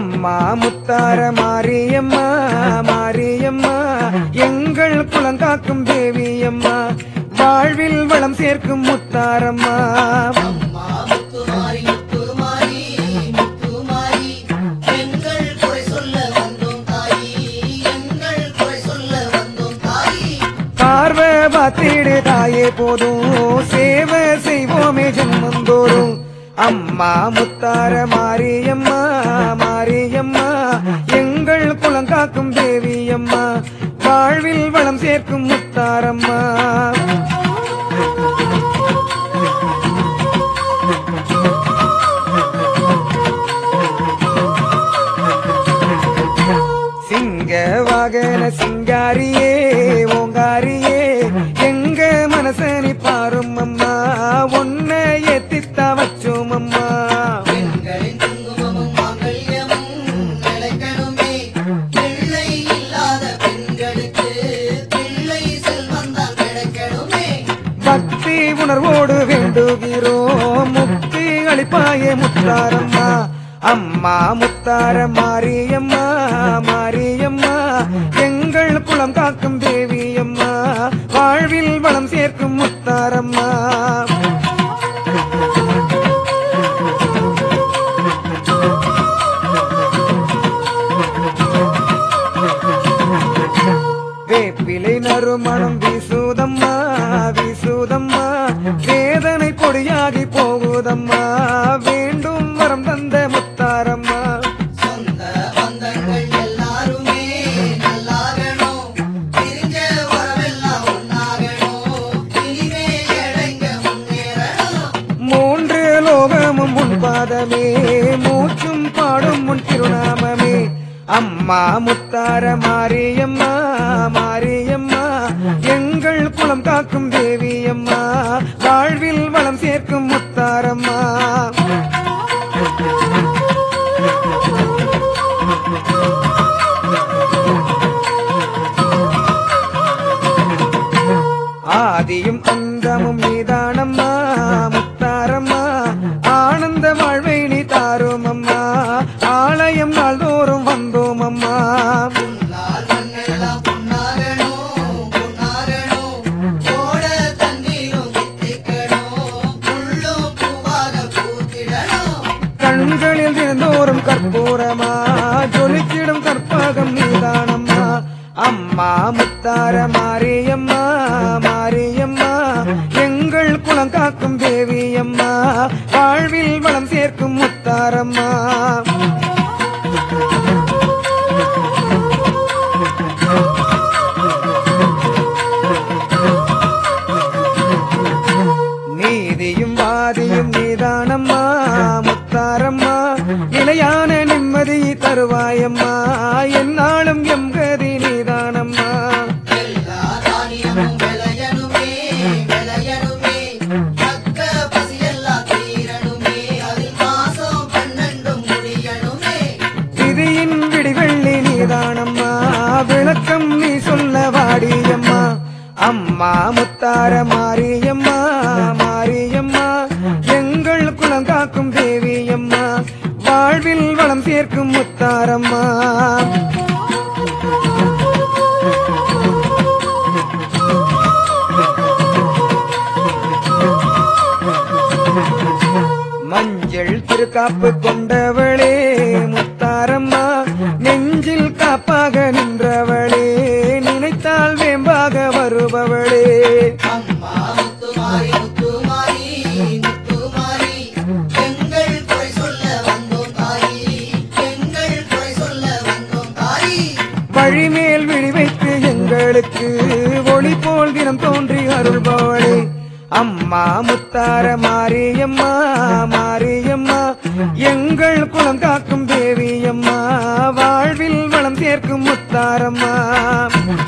அம்மா முத்தார மாரியம்மா மாரியம்மா எங்கள் குலங்காக்கும் தேவியம்மா வாழ்வில் வளம் சேர்க்கும் முத்தாரம்மா அம்மா முத்துமாரி முத்துமாரி முத்துமாரி எங்கள் குறை சொல்ல வந்தோம் தாயி எங்கள் குறை சொல்ல வந்தோம் தாயி பார்வை பார்த்திடு தாயே போதும் சேவை செய்வோமே ஜென்மந்தோறும் அம்மா முத்தார மாரியம்மா மாரியம்மா எங்கள் குலங்காக்கும் தேவியம்மா வாழ்வில் வளம் சேர்க்கும் முத்தாரம்மா சிங்க வாகன சிங்காரியே ஓங்காரியே எங்க மனசனி பாரும் அம்மா உன்ன ஏத்தித்தா வச்சோம் அம்மா பெண்களின் குங்குமமும் மாங்கல்யமும் நிலைக்கணுமே பிள்ளை இல்லாத பெண்களுக்கு பிள்ளை செல்வந்தான் கிடைக்கணுமே பக்தி உணர்வோடு வேண்டுகிறோம் முக்தி அளிப்பாயே முத்தாரம்மா அம்மா முத்தார மாரியம்மா மாரியம்மா எங்கள் குலம் காக்கும் தேவியம்மா வாழ்வில் வளம் சேர்க்கும் முத்தாரம்மா வேப்பிலை நறுமணம் வீசுதம்மா வீசுதம்மா வேதனை பொடியாகி போகுதம்மா வேண்டும் வரம் தந்த முத்தாரம்மா சொந்த பந்தங்கள் எல்லாருமே நல்லாகணும் பிரிஞ்ச வரவெல்லாம் ஒன்னாகணும் இனிமே இடைங்க முன்னேறணும் மூன்று லோகமும் முன் பாதமே மூச்சும் பாடும் முன் திருநாமமே அம்மா முத்தார மாரியம்மா மாரியம்மா எங்கள் குலம் காக்கும் தேவியம்மா வாழ்வில் வளம் சேர்க்கும் முத்தாரம்மா ஆதியும் அந்தமும் நீதானம்மா முத்தாரம்மா ஆனந்த வாழ்வை நீ தாரும் அம்மா ஆலயம் நாள்தோறும் வந்தோம் அம்மா புல்லால் மண்ணெல்லாம் பொன்னாகணும் பொன்னாகணும் ஓட தண்ணீரும் வித்திக்கணும் புல்லும் பூவாக பூத்திடணும் கண்களில் தினந்தோறும் கற்பூரமா ஜொலிச்சிடும் கற்பகம் நீதானம்மா அம்மா முத்தார மாரியம்மா மாரியம்மா எங்கள் குலம் காக்கும் தேவியம்மா வாழ்வில் வளம் சேர்க்கும் முத்தாரம்மா நீதியும் வாதியும் நீதானம்மா முத்தாரம்மா நிலையான நிம்மதி தருவாயம்மா என்னாலும் எம் கதி நீதானம்மா எல்லா தானியமும் விளையணுமே விளையணுமே தக்க பசியெல்லாம் தீரணுமே அதில் மாசம் பன்னெண்டும் முடியணுமே விதியின் விடிவெள்ளி நீதானம்மா விளக்கம் நீ சொல்ல வாடியம்மா அம்மா முத்தார மாரியம்மா மாரியம்மா எங்கள் குலம் காக்கும் தேவியம்மா வாழ்வில் வளம் சேர்க்கும் முத்தாரம்மா மஞ்சள் திருக்காப்பு கொண்டவளே முத்தாரம்மா நெஞ்சில் காப்பாக நின்றவளே நினைத்தால் வேம்பாக வருபவளே அம்மா முத்துமாரி முத்துமாரி முத்துமாரி எங்கள் குறை சொல்ல வந்தோம் தாயி எங்கள் குறை சொல்ல வந்தோம் தாயி வழிமேல் விழி வைத்து எங்களுக்கு ஒளி போல் தினம் தோன்றி அருள்பவளே அம்மா முத்தார மாரியம்மா மாரியம்மா எங்கள் குலம் காக்கும் தேவியம்மா வாழ்வில் வளம் சேர்க்கும் முத்தாரம்மா